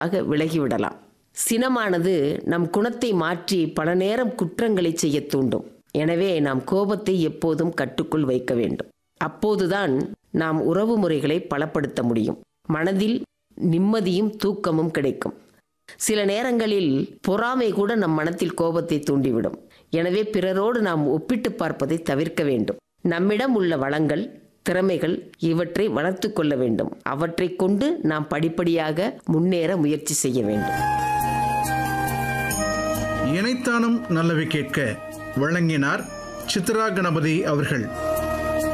ஆக விலகிவிடலாம் சினமானது நம் குணத்தை மாற்றி பல நேரம் குற்றங்களை செய்ய தூண்டும் எனவே நாம் கோபத்தை எப்போதும் கட்டுக்குள் வைக்க வேண்டும் அப்போதுதான் நாம் உறவு முறைகளை பலப்படுத்த முடியும் மனதில் நிம்மதியும் தூக்கமும் கிடைக்கும் சில நேரங்களில் பொறாமை கூட நம் மனத்தில் கோபத்தை தூண்டிவிடும் எனவே பிறரோடு நாம் ஒப்பிட்டு பார்ப்பதை தவிர்க்க வேண்டும் நம்மிடம் உள்ள வளங்கள் திறமைகள் இவற்றை வளர்த்து கொள்ள வேண்டும் அவற்றை கொண்டு நாம் படிப்படியாக முன்னேற முயற்சி செய்ய வேண்டும் இணைத்தானும் நல்லவை கேட்க வழங்கினார் சித்ரா கணபதி அவர்கள்